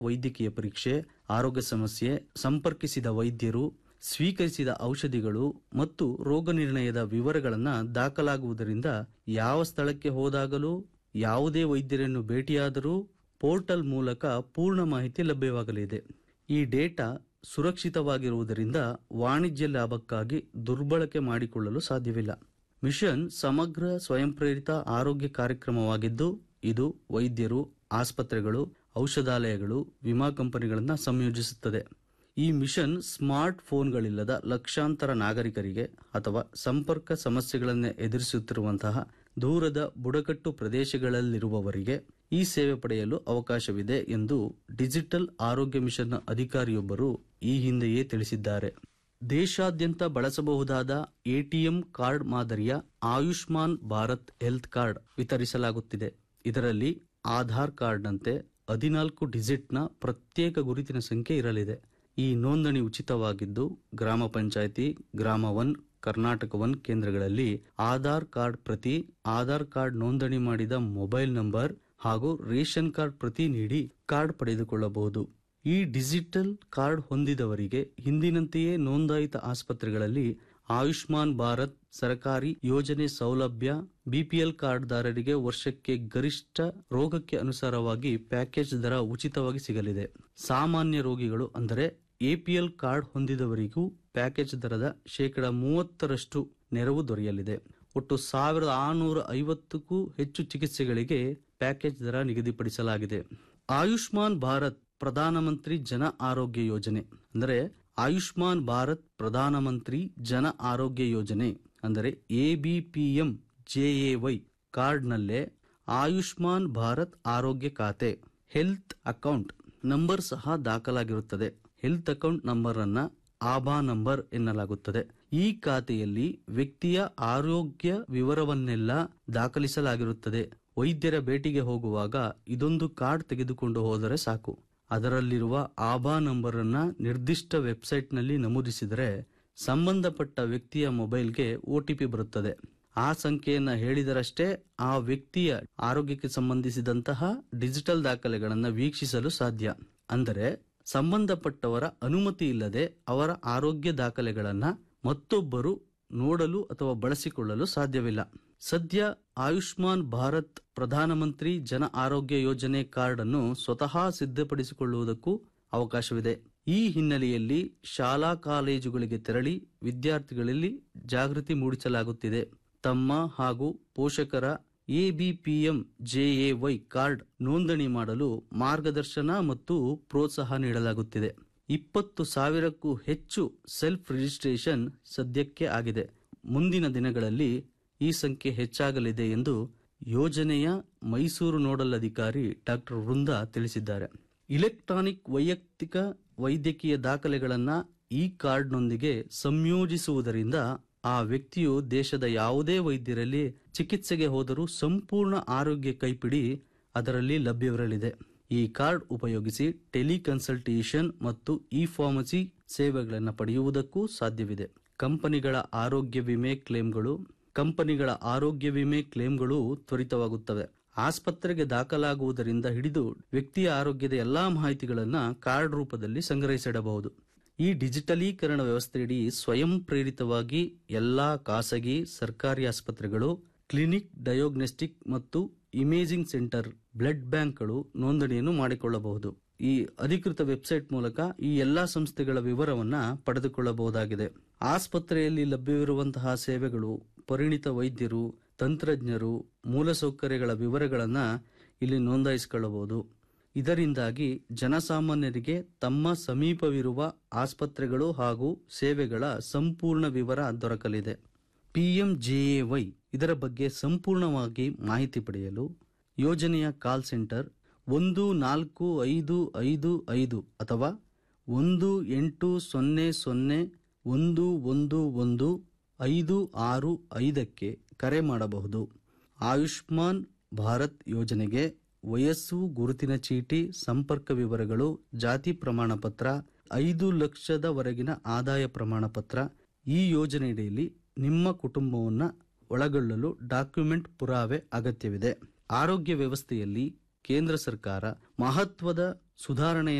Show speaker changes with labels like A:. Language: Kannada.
A: ವೈದ್ಯಕೀಯ ಪರೀಕ್ಷೆ ಆರೋಗ್ಯ ಸಮಸ್ಯೆ ಸಂಪರ್ಕಿಸಿದ ವೈದ್ಯರು ಸ್ವೀಕರಿಸಿದ ಔಷಧಿಗಳು ಮತ್ತು ರೋಗ ನಿರ್ಣಯದ ವಿವರಗಳನ್ನು ದಾಖಲಾಗುವುದರಿಂದ ಯಾವ ಸ್ಥಳಕ್ಕೆ ಹೋದಾಗಲೂ ಯಾವುದೇ ವೈದ್ಯರನ್ನು ಭೇಟಿಯಾದರೂ ಪೋರ್ಟಲ್ ಮೂಲಕ ಪೂರ್ಣ ಮಾಹಿತಿ ಲಭ್ಯವಾಗಲಿದೆ ಈ ಡೇಟಾ ಸುರಕ್ಷಿತವಾಗಿರುವುದರಿಂದ ವಾಣಿಜ್ಯ ಲಾಭಕ್ಕಾಗಿ ದುರ್ಬಳಕೆ ಮಾಡಿಕೊಳ್ಳಲು ಸಾಧ್ಯವಿಲ್ಲ ಮಿಷನ್ ಸಮಗ್ರ ಸ್ವಯಂ ಪ್ರೇರಿತ ಆರೋಗ್ಯ ಕಾರ್ಯಕ್ರಮವಾಗಿದ್ದು ಇದು ವೈದ್ಯರು ಆಸ್ಪತ್ರೆಗಳು ಔಷಧಾಲಯಗಳು ವಿಮಾ ಕಂಪನಿಗಳನ್ನು ಸಂಯೋಜಿಸುತ್ತದೆ ಈ ಮಿಷನ್ ಸ್ಮಾರ್ಟ್ ಫೋನ್ಗಳಿಲ್ಲದ ಲಕ್ಷಾಂತರ ನಾಗರಿಕರಿಗೆ ಅಥವಾ ಸಂಪರ್ಕ ಸಮಸ್ಯೆಗಳನ್ನು ಎದುರಿಸುತ್ತಿರುವಂತಹ ದೂರದ ಬುಡಕಟ್ಟು ಪ್ರದೇಶಗಳಲ್ಲಿರುವವರಿಗೆ ಈ ಸೇವೆ ಪಡೆಯಲು ಅವಕಾಶವಿದೆ ಎಂದು ಡಿಜಿಟಲ್ ಆರೋಗ್ಯ ಮಿಷನ್ನ ಅಧಿಕಾರಿಯೊಬ್ಬರು ಈ ಹಿಂದೆಯೇ ತಿಳಿಸಿದ್ದಾರೆ ದೇಶಾದ್ಯಂತ ಬಳಸಬಹುದಾದ ಎಟಿಎಂ ಕಾರ್ಡ್ ಮಾದರಿಯ ಆಯುಷ್ಮಾನ್ ಭಾರತ್ ಹೆಲ್ತ್ ಕಾರ್ಡ್ ವಿತರಿಸಲಾಗುತ್ತಿದೆ ಇದರಲ್ಲಿ ಆಧಾರ್ ಕಾರ್ಡ್ನಂತೆ ಹದಿನಾಲ್ಕು ಡಿಜಿಟ್ನ ಪ್ರತ್ಯೇಕ ಗುರುತಿನ ಸಂಖ್ಯೆ ಇರಲಿದೆ ಈ ನೋಂದಣಿ ಉಚಿತವಾಗಿದ್ದು ಗ್ರಾಮ ಪಂಚಾಯಿತಿ ಗ್ರಾಮ ಒನ್ ಕರ್ನಾಟಕ ಒನ್ ಕೇಂದ್ರಗಳಲ್ಲಿ ಆಧಾರ್ ಕಾರ್ಡ್ ಪ್ರತಿ ಆಧಾರ್ ಕಾರ್ಡ್ ನೋಂದಣಿ ಮಾಡಿದ ಮೊಬೈಲ್ ನಂಬರ್ ಹಾಗೂ ರೇಷನ್ ಕಾರ್ಡ್ ಪ್ರತಿ ನೀಡಿ ಕಾರ್ಡ್ ಪಡೆದುಕೊಳ್ಳಬಹುದು ಈ ಡಿಜಿಟಲ್ ಕಾರ್ಡ್ ಹೊಂದಿದವರಿಗೆ ಹಿಂದಿನಂತೆಯೇ ನೋಂದಾಯಿತ ಆಸ್ಪತ್ರೆಗಳಲ್ಲಿ ಆಯುಷ್ಮಾನ್ ಭಾರತ್ ಸರ್ಕಾರಿ ಯೋಜನೆ ಸೌಲಭ್ಯ ಬಿಪಿಎಲ್ ಕಾರ್ಡ್ದಾರರಿಗೆ ವರ್ಷಕ್ಕೆ ಗರಿಷ್ಠ ರೋಗಕ್ಕೆ ಅನುಸಾರವಾಗಿ ಪ್ಯಾಕೇಜ್ ದರ ಉಚಿತವಾಗಿ ಸಿಗಲಿದೆ ಸಾಮಾನ್ಯ ರೋಗಿಗಳು ಅಂದರೆ ಎಪಿಎಲ್ ಕಾರ್ಡ್ ಹೊಂದಿದವರಿಗೂ ಪ್ಯಾಕೇಜ್ ದರದ ಶೇಕಡ ಮೂವತ್ತರಷ್ಟು ನೆರವು ದೊರೆಯಲಿದೆ ಒಟ್ಟು ಸಾವಿರದ ಆರುನೂರ ಐವತ್ತಕ್ಕೂ ಹೆಚ್ಚು ಚಿಕಿತ್ಸೆಗಳಿಗೆ ಪ್ಯಾಕೇಜ್ ದರ ನಿಗದಿಪಡಿಸಲಾಗಿದೆ ಆಯುಷ್ಮಾನ್ ಭಾರತ್ ಪ್ರಧಾನಮಂತ್ರಿ ಜನ ಆರೋಗ್ಯ ಯೋಜನೆ ಅಂದರೆ ಆಯುಷ್ಮಾನ್ ಭಾರತ್ ಪ್ರಧಾನಮಂತ್ರಿ ಜನ ಆರೋಗ್ಯ ಯೋಜನೆ ಅಂದರೆ ಎಬಿಪಿಎಂ ಜೆಎವೈ ಕಾರ್ಡ್ನಲ್ಲೇ ಆಯುಷ್ಮಾನ್ ಭಾರತ್ ಆರೋಗ್ಯ ಖಾತೆ ಹೆಲ್ತ್ ಅಕೌಂಟ್ ನಂಬರ್ ಸಹ ದಾಖಲಾಗಿರುತ್ತದೆ ಹೆಲ್ತ್ ಅಕೌಂಟ್ ನಂಬರ್ ಅನ್ನ ಆಭಾ ನಂಬರ್ ಎನ್ನಲಾಗುತ್ತದೆ ಈ ಖಾತೆಯಲ್ಲಿ ವ್ಯಕ್ತಿಯ ಆರೋಗ್ಯ ವಿವರವನ್ನೆಲ್ಲ ದಾಖಲಿಸಲಾಗಿರುತ್ತದೆ ವೈದ್ಯರ ಭೇಟಿಗೆ ಹೋಗುವಾಗ ಇದೊಂದು ಕಾರ್ಡ್ ತೆಗೆದುಕೊಂಡು ಹೋದರೆ ಸಾಕು ಅದರಲ್ಲಿರುವ ಆಭಾ ನಂಬರ್ ಅನ್ನ ನಿರ್ದಿಷ್ಟ ವೆಬ್ಸೈಟ್ನಲ್ಲಿ ನಮೂದಿಸಿದರೆ ಸಂಬಂಧಪಟ್ಟ ವ್ಯಕ್ತಿಯ ಮೊಬೈಲ್ಗೆ ಒಟಿಪಿ ಬರುತ್ತದೆ ಆ ಸಂಖ್ಯೆಯನ್ನ ಹೇಳಿದರಷ್ಟೇ ಆ ವ್ಯಕ್ತಿಯ ಆರೋಗ್ಯಕ್ಕೆ ಸಂಬಂಧಿಸಿದಂತಹ ಡಿಜಿಟಲ್ ದಾಖಲೆಗಳನ್ನು ವೀಕ್ಷಿಸಲು ಸಾಧ್ಯ ಅಂದರೆ ಸಂಬಂಧಪಟ್ಟವರ ಅನುಮತಿ ಇಲ್ಲದೆ ಅವರ ಆರೋಗ್ಯ ದಾಖಲೆಗಳನ್ನ ಮತ್ತೊಬ್ಬರು ನೋಡಲು ಅಥವಾ ಬಳಸಿಕೊಳ್ಳಲು ಸಾಧ್ಯವಿಲ್ಲ ಸದ್ಯ ಆಯುಷ್ಮಾನ್ ಭಾರತ್ ಪ್ರಧಾನಮಂತ್ರಿ ಜನ ಆರೋಗ್ಯ ಯೋಜನೆ ಕಾರ್ಡ್ ಅನ್ನು ಸ್ವತಃ ಸಿದ್ಧಪಡಿಸಿಕೊಳ್ಳುವುದಕ್ಕೂ ಅವಕಾಶವಿದೆ ಈ ಹಿನ್ನೆಲೆಯಲ್ಲಿ ಶಾಲಾ ಕಾಲೇಜುಗಳಿಗೆ ತೆರಳಿ ವಿದ್ಯಾರ್ಥಿಗಳಲ್ಲಿ ಜಾಗೃತಿ ಮೂಡಿಸಲಾಗುತ್ತಿದೆ ತಮ್ಮ ಹಾಗೂ ಪೋಷಕರ ಎಬಿಪಿಎಂ ಜೆಎವೈ ಕಾರ್ಡ್ ನೋಂದಣಿ ಮಾಡಲು ಮಾರ್ಗದರ್ಶನ ಮತ್ತು ಪ್ರೋತ್ಸಾಹ ನೀಡಲಾಗುತ್ತಿದೆ ಇಪ್ಪತ್ತು ಸಾವಿರಕ್ಕೂ ಹೆಚ್ಚು ಸೆಲ್ಫ್ ರಿಜಿಸ್ಟ್ರೇಷನ್ ಸದ್ಯಕ್ಕೆ ಆಗಿದೆ ಮುಂದಿನ ದಿನಗಳಲ್ಲಿ ಈ ಸಂಖ್ಯೆ ಹೆಚ್ಚಾಗಲಿದೆ ಎಂದು ಯೋಜನೆಯ ಮೈಸೂರು ನೋಡಲ್ ಅಧಿಕಾರಿ ಡಾಕ್ಟರ್ ವೃಂದ ತಿಳಿಸಿದ್ದಾರೆ ಇಲೆಕ್ಟ್ರಾನಿಕ್ ವೈಯಕ್ತಿಕ ವೈದ್ಯಕೀಯ ದಾಖಲೆಗಳನ್ನು ಈ ಕಾರ್ಡ್ನೊಂದಿಗೆ ಸಂಯೋಜಿಸುವುದರಿಂದ ಆ ವ್ಯಕ್ತಿಯು ದೇಶದ ಯಾವುದೇ ವೈದ್ಯರಲ್ಲಿ ಚಿಕಿತ್ಸೆಗೆ ಹೋದರೂ ಸಂಪೂರ್ಣ ಆರೋಗ್ಯ ಕೈಪಿಡಿ ಅದರಲ್ಲಿ ಲಭ್ಯವಿರಲಿದೆ ಈ ಕಾರ್ಡ್ ಉಪಯೋಗಿಸಿ ಟೆಲಿಕನ್ಸಲ್ಟೇಷನ್ ಮತ್ತು ಇ ಫಾರ್ಮಸಿ ಸೇವೆಗಳನ್ನು ಪಡೆಯುವುದಕ್ಕೂ ಸಾಧ್ಯವಿದೆ ಕಂಪನಿಗಳ ಆರೋಗ್ಯ ವಿಮೆ ಕ್ಲೇಮ್ಗಳು ಕಂಪನಿಗಳ ಆರೋಗ್ಯ ವಿಮೆ ಕ್ಲೇಮ್ಗಳು ತ್ವರಿತವಾಗುತ್ತವೆ ಆಸ್ಪತ್ರೆಗೆ ದಾಖಲಾಗುವುದರಿಂದ ಹಿಡಿದು ವ್ಯಕ್ತಿಯ ಆರೋಗ್ಯದ ಎಲ್ಲಾ ಮಾಹಿತಿಗಳನ್ನು ಕಾರ್ಡ್ ರೂಪದಲ್ಲಿ ಸಂಗ್ರಹಿಸಿಡಬಹುದು ಈ ಡಿಜಿಟಲೀಕರಣ ವ್ಯವಸ್ಥೆಯಡಿ ಸ್ವಯಂ ಪ್ರೇರಿತವಾಗಿ ಎಲ್ಲಾ ಖಾಸಗಿ ಸರ್ಕಾರಿ ಆಸ್ಪತ್ರೆಗಳು ಕ್ಲಿನಿಕ್ ಡಯೋಗ್ನೋಸ್ಟಿಕ್ ಮತ್ತು ಇಮೇಜಿಂಗ್ ಸೆಂಟರ್ ಬ್ಲಡ್ ಬ್ಯಾಂಕ್ಗಳು ನೋಂದಣಿಯನ್ನು ಮಾಡಿಕೊಳ್ಳಬಹುದು ಈ ಅಧಿಕೃತ ವೆಬ್ಸೈಟ್ ಮೂಲಕ ಈ ಎಲ್ಲಾ ಸಂಸ್ಥೆಗಳ ವಿವರವನ್ನ ಪಡೆದುಕೊಳ್ಳಬಹುದಾಗಿದೆ ಆಸ್ಪತ್ರೆಯಲ್ಲಿ ಲಭ್ಯವಿರುವಂತಹ ಸೇವೆಗಳು ಪರಿಣಿತ ವೈದ್ಯರು ತಂತ್ರಜ್ಞರು ಮೂಲಸೌಕರ್ಯಗಳ ವಿವರಗಳನ್ನು ಇಲ್ಲಿ ನೋಂದಾಯಿಸಿಕೊಳ್ಳಬಹುದು ಇದರಿಂದಾಗಿ ಜನಸಾಮಾನ್ಯರಿಗೆ ತಮ್ಮ ಸಮೀಪವಿರುವ ಆಸ್ಪತ್ರೆಗಳು ಹಾಗೂ ಸೇವೆಗಳ ಸಂಪೂರ್ಣ ವಿವರ ದೊರಕಲಿದೆ ಪಿಎಂಜೆಎವೈ ಇದರ ಬಗ್ಗೆ ಸಂಪೂರ್ಣವಾಗಿ ಮಾಹಿತಿ ಪಡೆಯಲು ಯೋಜನೆಯ ಕಾಲ್ ಸೆಂಟರ್ ಒಂದು ನಾಲ್ಕು ಐದು ಐದು ಐದು ಅಥವಾ ಒಂದು ಎಂಟು ಸೊನ್ನೆ ಸೊನ್ನೆ ಒಂದು ಒಂದು ಒಂದು ಐದು ಆರು ಐದಕ್ಕೆ ಕರೆ ಮಾಡಬಹುದು ಆಯುಷ್ಮಾನ್ ಭಾರತ್ ಯೋಜನೆಗೆ ವಯಸ್ಸು ಗುರುತಿನ ಚೀಟಿ ಸಂಪರ್ಕ ವಿವರಗಳು ಜಾತಿ ಪ್ರಮಾಣ ಪತ್ರ ಐದು ಲಕ್ಷದವರೆಗಿನ ಆದಾಯ ಪ್ರಮಾಣ ಪತ್ರ ಈ ಯೋಜನೆಯಡಿಯಲ್ಲಿ ನಿಮ್ಮ ಕುಟುಂಬವನ್ನು ಒಳಗೊಳ್ಳಲು ಡಾಕ್ಯುಮೆಂಟ್ ಪುರಾವೆ ಅಗತ್ಯವಿದೆ ಆರೋಗ್ಯ ವ್ಯವಸ್ಥೆಯಲ್ಲಿ ಕೇಂದ್ರ ಸರ್ಕಾರ ಮಹತ್ವದ ಸುಧಾರಣೆ